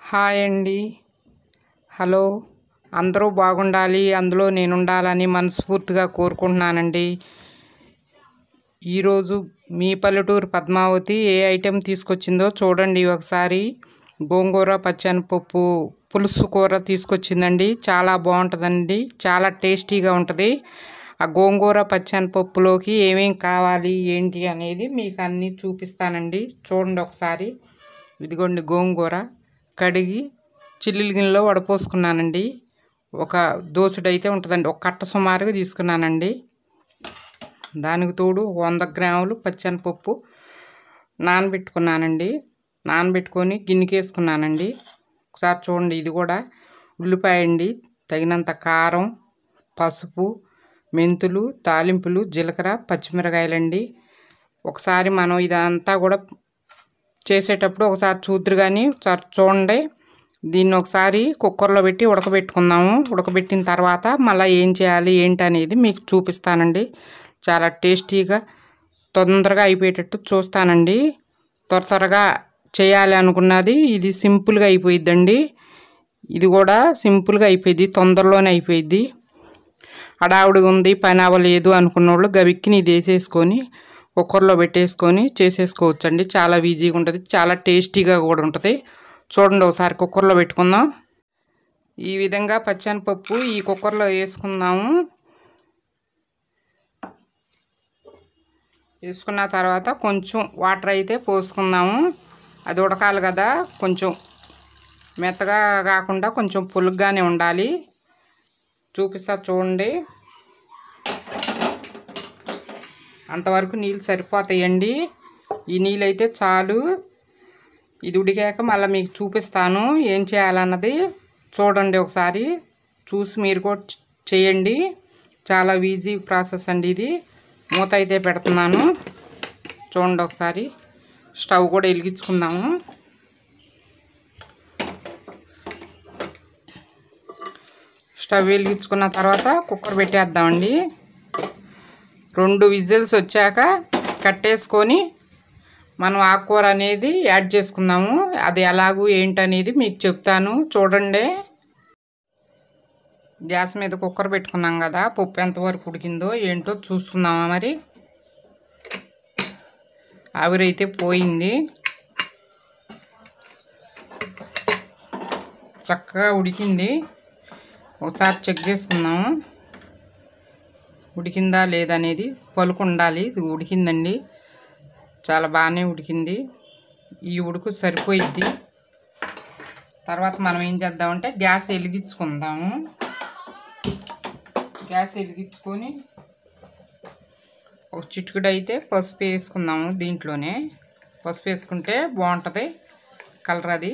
hi అండి hello అందరూ బాగుండాలి అందులో నేను ఉండాలని మనస్ఫూర్తిగా కోరుకుంటున్నానండి ఈరోజు మీ పల్లెటూరు పద్మావతి ఏ ఐటెం తీసుకొచ్చిందో చూడండి ఒకసారి గోంగూర పచ్చనిపప్పు పులుసు కూర తీసుకొచ్చిందండి చాలా బాగుంటుందండి చాలా టేస్టీగా ఉంటుంది ఆ గోంగూర పచ్చనిపప్పులోకి ఏమేం కావాలి ఏంటి అనేది మీకు అన్నీ చూపిస్తానండి చూడండి ఒకసారి ఇదిగోండి గోంగూర కడిగి చిల్లుల గిన్నెలో వడపోసుకున్నానండి ఒక దోసుడు అయితే ఉంటుందండి ఒక కట్ట సుమారుగా తీసుకున్నానండి దానికి తోడు వంద గ్రాములు పచ్చనిపప్పు నానబెట్టుకున్నానండి నానబెట్టుకొని గిన్నెకి వేసుకున్నానండి ఒకసారి చూడండి ఇది కూడా ఉల్లిపాయ అండి తగినంత కారం పసుపు మెంతులు తాలింపులు జీలకర్ర పచ్చిమిరకాయలండి ఒకసారి మనం ఇదంతా కూడా చేసేటప్పుడు ఒకసారి చూద్దరు కానీ ఒకసారి చూడండి దీన్ని ఒకసారి కుక్కర్లో పెట్టి ఉడకబెట్టుకుందాము ఉడకబెట్టిన తర్వాత మళ్ళీ ఏం చేయాలి ఏంటి అనేది మీకు చూపిస్తానండి చాలా టేస్టీగా తొందరగా అయిపోయేటట్టు చూస్తానండి త్వర త్వరగా చేయాలి అనుకున్నది ఇది సింపుల్గా అయిపోయిద్దండి ఇది కూడా సింపుల్గా అయిపోయింది తొందరలోనే అయిపోయిద్ది హడావుడి ఉంది పని అవ్వలేదు అనుకున్న వాళ్ళు గవిక్కిని ఇది వేసేసుకొని కుక్కర్లో పెట్టేసుకొని చేసేసుకోవచ్చండి చాలా ఈజీగా ఉంటుంది చాలా టేస్టీగా కూడా ఉంటుంది చూడండి ఒకసారి కుక్కర్లో పెట్టుకుందాం ఈ విధంగా పచ్చనిపప్పు ఈ కుక్కర్లో వేసుకుందాము వేసుకున్న తర్వాత కొంచెం వాటర్ అయితే పోసుకుందాము అది ఉడకాలి కదా కొంచెం మెత్తగా కాకుండా కొంచెం పులుగ్గానే ఉండాలి చూపిస్తా చూడండి అంతవరకు నీళ్ళు సరిపోతాయండి ఈ నీళ్ళు అయితే చాలు ఇది ఉడికాక మళ్ళీ మీకు చూపిస్తాను ఏం చేయాలన్నది చూడండి ఒకసారి చూసి మీరు కూడా చేయండి చాలా ఈజీ ప్రాసెస్ అండి ఇది మూత అయితే పెడుతున్నాను చూడండి ఒకసారి స్టవ్ కూడా వెలిగించుకుందాము స్టవ్ వెలిగించుకున్న తర్వాత కుక్కర్ పెట్టేద్దామండి రెండు విజిల్స్ వచ్చాక కట్టేసుకొని మనం ఆకుకూర అనేది యాడ్ చేసుకుందాము అది ఎలాగూ ఏంటనేది మీకు చెప్తాను చూడండి గ్యాస్ మీద కుక్కర్ పెట్టుకున్నాం కదా పప్పు ఎంతవరకు ఉడికిందో ఏంటో చూసుకుందామా మరి ఆవిరైతే పోయింది చక్కగా ఉడికింది ఒకసారి చెక్ చేసుకుందాము ఉడికిందా లేదనేది పలుకు ఉండాలి ఇది ఉడికిందండి చాలా బాగానే ఉడికింది ఈ ఉడుకు సరిపోయిద్ది తర్వాత మనం ఏం చేద్దామంటే గ్యాస్ వెలిగించుకుందాము గ్యాస్ వెలిగించుకొని ఒక చిటుకుడు అయితే పసుపు వేసుకుందాము దీంట్లోనే పసుపు వేసుకుంటే బాగుంటుంది కలర్ అది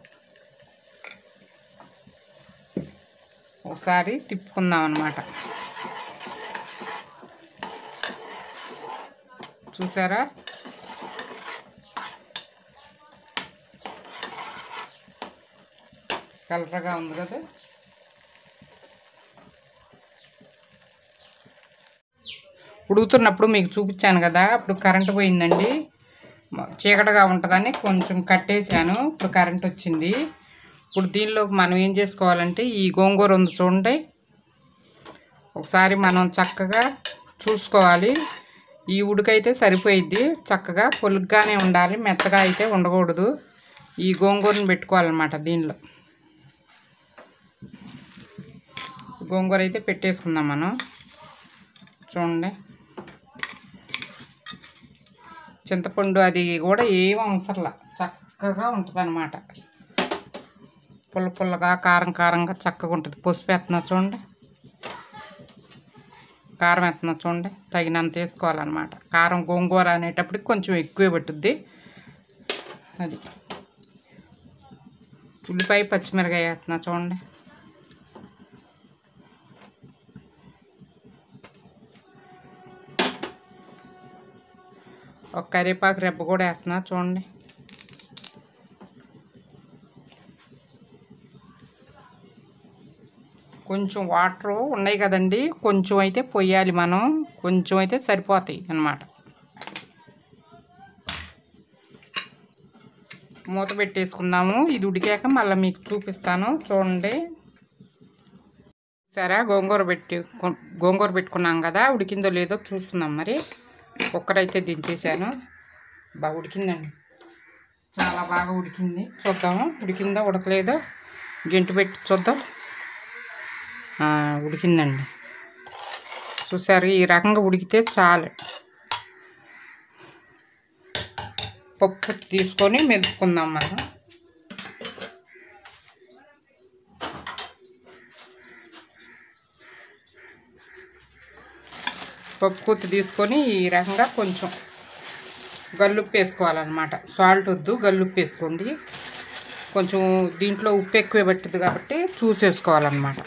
ఒకసారి తిప్పుకుందాం అనమాట చూసారా కలర్గా ఉంది కదా ఉడుకుతున్నప్పుడు మీకు చూపించాను కదా అప్పుడు కరెంటు పోయిందండి చీకటిగా ఉంటుందని కొంచెం కట్టేశాను ఇప్పుడు కరెంట్ వచ్చింది ఇప్పుడు దీనిలోకి మనం ఏం చేసుకోవాలంటే ఈ గోంగూర ఉంది చూడండి ఒకసారి మనం చక్కగా చూసుకోవాలి ఈ ఉడికైతే సరిపోయిద్ది చక్కగా పొలుగ్గానే ఉండాలి మెత్తగా అయితే ఉండకూడదు ఈ గోంగూరని పెట్టుకోవాలన్నమాట దీనిలో గోంగూర అయితే పెట్టేసుకుందాం మనం చూడండి చింతపండు అది కూడా ఏం అవసరంలా చక్కగా ఉంటుంది అనమాట పుల్ల పుల్లగా కారం కారంగా చక్కగా ఉంటుంది పసుపు ఎత్తున్నా చూడండి కారం ఎత్తున్నా చూడండి తగినంత వేసుకోవాలన్నమాట కారం గోంగూర అనేటప్పటికి కొంచెం ఎక్కువే పట్టుద్ది అది ఉల్లిపాయ పచ్చిమిరకాయ వేస్తున్నా చూడండి ఒక కరివేపాకు రెబ్బ కూడా వేస్తున్నా చూడండి కొంచెం వాటర్ ఉన్నాయి కదండి కొంచెం అయితే పొయ్యాలి మనం కొంచెం అయితే సరిపోతాయి అన్నమాట మూత పెట్టేసుకుందాము ఇది ఉడికాక మళ్ళీ మీకు చూపిస్తాను చూడండి సరే గోంగూర పెట్టి గోంగూర పెట్టుకున్నాం కదా ఉడికిందో లేదో చూసుకుందాం మరి కుక్కర్ అయితే దించేసాను బాగా ఉడికిందండి చాలా బాగా ఉడికింది చూద్దాము ఉడికిందో ఉడకలేదో గెంటు పెట్టి చూద్దాం ఆ, ఉడికిందండి చూసారు ఈ రకంగా ఉడికితే చాలు పప్పు తీసుకొని మెదుపుకుందాం మనం పప్పు కుత్తి తీసుకొని ఈ రకంగా కొంచెం గల్లుప్పు వేసుకోవాలన్నమాట సాల్ట్ వద్దు గల్లుప్పు వేసుకోండి కొంచెం దీంట్లో ఉప్పు ఎక్కువ పట్టుద్ది కాబట్టి చూసేసుకోవాలన్నమాట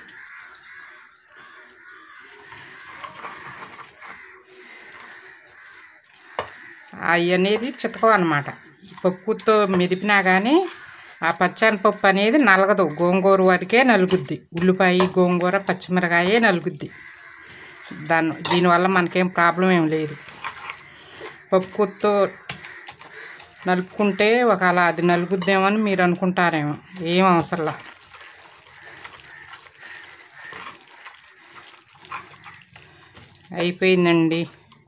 అవి అనేది చితకం అనమాట పప్పుతో మెదిపినా కానీ ఆ పచ్చని పప్పు అనేది నలగదు గోంగూర వరకే నలుగుద్ది ఉల్లిపాయ గోంగూర పచ్చిమిరకాయే నలుగుద్ది దాని దీనివల్ల మనకేం ప్రాబ్లం ఏం లేదు పప్పు కుత్తో నలుపుకుంటే ఒకవేళ అది నలుగుద్దేమో అని మీరు అనుకుంటారేమో ఏం అవసరంలా అయిపోయిందండి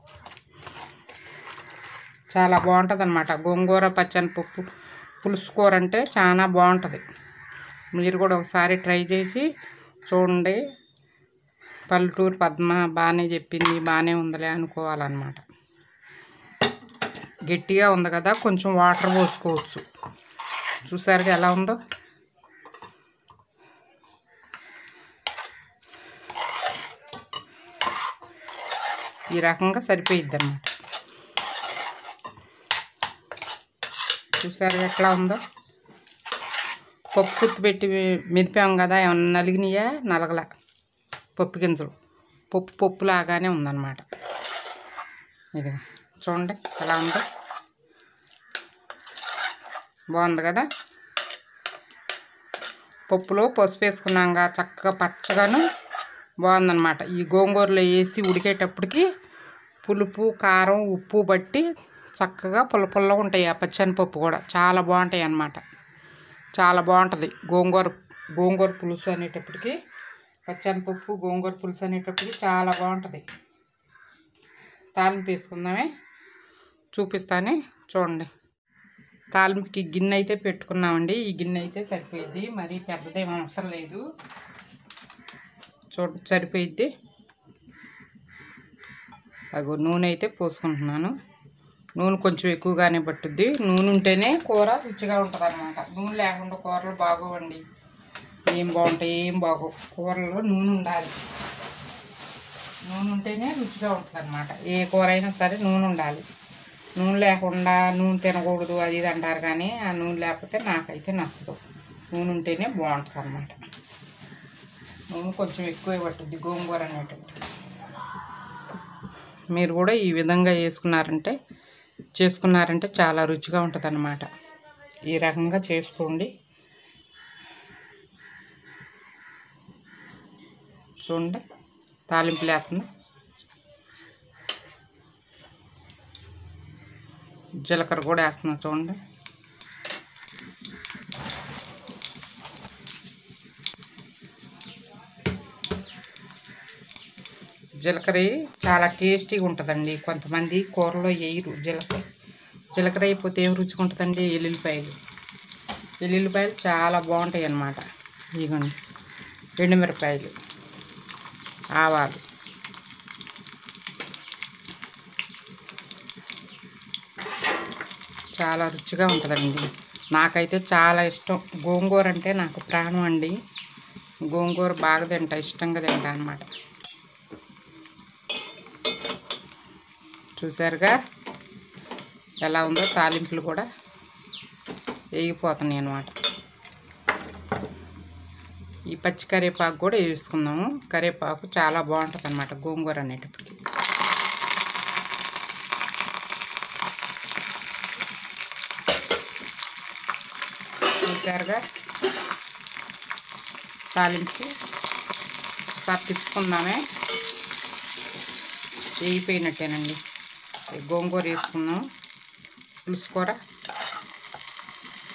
చాలా బాగుంటుంది అనమాట గోంగూర పచ్చని పప్పు పులుసు కూర అంటే చాలా బాగుంటుంది మీరు కూడా ఒకసారి ట్రై చేసి చూడండి పల్లెటూరు పద్మ బాగానే చెప్పింది బాగానే ఉందిలే అనుకోవాలన్నమాట గట్టిగా ఉంది కదా కొంచెం వాటర్ పోసుకోవచ్చు చూసారుగా ఎలా ఉందో ఈ రకంగా సరిపోయిద్ది అన్నమాట చూసారు ఎట్లా ఉందో పప్పు కుత్తి పెట్టి మెదిపాం కదా ఏమన్నా నలిగినాయా నలగల పప్పు గింజలు పప్పు పప్పు లాగానే ఉందన్నమాట ఇది చూడండి ఎలా ఉందో బాగుంది కదా పప్పులో పసుపు వేసుకున్నాక చక్కగా పచ్చగాను బాగుందన్నమాట ఈ గోంగూరలో వేసి ఉడికేటప్పటికి పులుపు కారం ఉప్పు బట్టి చక్కగా పుల్ల పుల్ల ఉంటాయి ఆ పచ్చని పప్పు కూడా చాలా బాగుంటాయి అన్నమాట చాలా బాగుంటుంది గోంగూర గోంగూర పులుసు అనేటప్పటికి పచ్చని పప్పు గోంగూర పులుసు అనేటప్పటికి చాలా బాగుంటుంది తాలింపు వేసుకుందామే చూపిస్తానే చూడండి తాలింపుకి గిన్నె అయితే పెట్టుకున్నామండి ఈ గిన్నె అయితే సరిపోయిద్ది మరి పెద్దదేం అవసరం లేదు చూడ సరిపోయిద్ది అగో నూనె అయితే పోసుకుంటున్నాను నూనె కొంచెం ఎక్కువగానే పట్టుద్ది నూనె ఉంటేనే కూర రుచిగా ఉంటుంది అనమాట నూనె లేకుండా కూరలు బాగోవండి ఏం బాగుంటాయి ఏం బాగో కూరలో నూనె ఉండాలి నూనె ఉంటేనే రుచిగా ఉంటుంది అనమాట ఏ కూర అయినా సరే నూనె ఉండాలి నూనె లేకుండా నూనె తినకూడదు అది ఇది అంటారు కానీ ఆ నూనె లేకపోతే నాకైతే నచ్చదు నూనె ఉంటేనే బాగుంటుంది అనమాట నూనె కొంచెం ఎక్కువే పట్టుద్ది గోంగూర అనేటప్పటికి మీరు కూడా ఈ విధంగా వేసుకున్నారంటే చేసుకున్నారంటే చాలా రుచిగా ఉంటుంది అన్నమాట ఈ రకంగా చేసుకోండి చూడండి తాలింపు లేకుండా జీలకర్ర కూడా వేస్తున్నా చూడండి జీలకర్ర చాలా టేస్టీగా ఉంటుందండి కొంతమంది కూరలో వేయరు జీలకర్ర జీలకర్ర అయిపోతే ఏం రుచిగా ఉంటుందండి ఎల్లుల్లిపాయలు ఎల్లుల్లిపాయలు చాలా బాగుంటాయి అన్నమాట ఇదిగోండి ఎండుమిరపాయలు ఆవాలు చాలా రుచిగా ఉంటుందండి నాకైతే చాలా ఇష్టం గోంగూర అంటే నాకు ప్రాణం అండి గోంగూర బాగా తింటా ఇష్టంగా తింటా అనమాట చూసారుగా ఎలా ఉందో తాలింపులు కూడా వేగిపోతున్నాయి అనమాట ఈ పచ్చి కరివేపాకు కూడా వేసుకుందాము కరివేపాకు చాలా బాగుంటుంది అనమాట గోంగూర అనేటప్పటికి చూసారుగా తాలింపు ఒకసారి తిప్పుకుందామే వేగిపోయినట్టేనండి ఈ గోంగూర వేసుకుందాం పులుసు కూర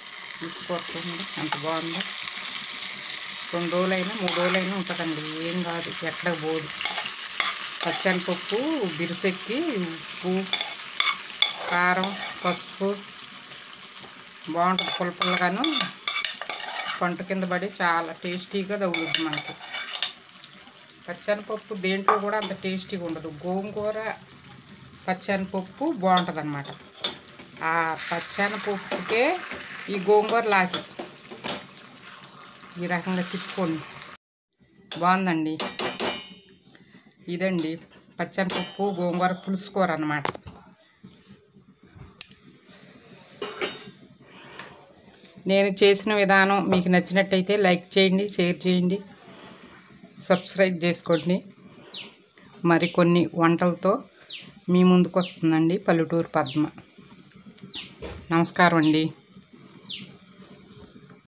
తీసుకోవచ్చండి ఎంత బాగుందో రెండు రోజులైనా మూడు రోజులైనా ఉంటుందండి ఏం కాదు ఎక్కడ పోదు పచ్చనిపప్పు బిరుసెక్కి ఉప్పు కారం పసుపు బాగుంటుంది పుల్లపుల్లగాను పంట కింద పడి చాలా టేస్టీగా తగులుద్ది మనకి పచ్చనిపప్పు దేంట్లో కూడా అంత టేస్టీగా ఉండదు గోంగూర పచ్చనిపప్పు బాగుంటుంది అనమాట ఆ పచ్చనిపప్పుకే ఈ గోంగూర లాకి ఈ రకంగా తిప్పుకోండి బాగుందండి ఇదండి పచ్చనిపప్పు గోంగూర పులుసుకోర అనమాట నేను చేసిన విధానం మీకు నచ్చినట్టయితే లైక్ చేయండి షేర్ చేయండి సబ్స్క్రైబ్ చేసుకోండి మరికొన్ని వంటలతో మీ ముందుకు వస్తుందండి పల్లెటూరు పద్మ నమస్కారం అండి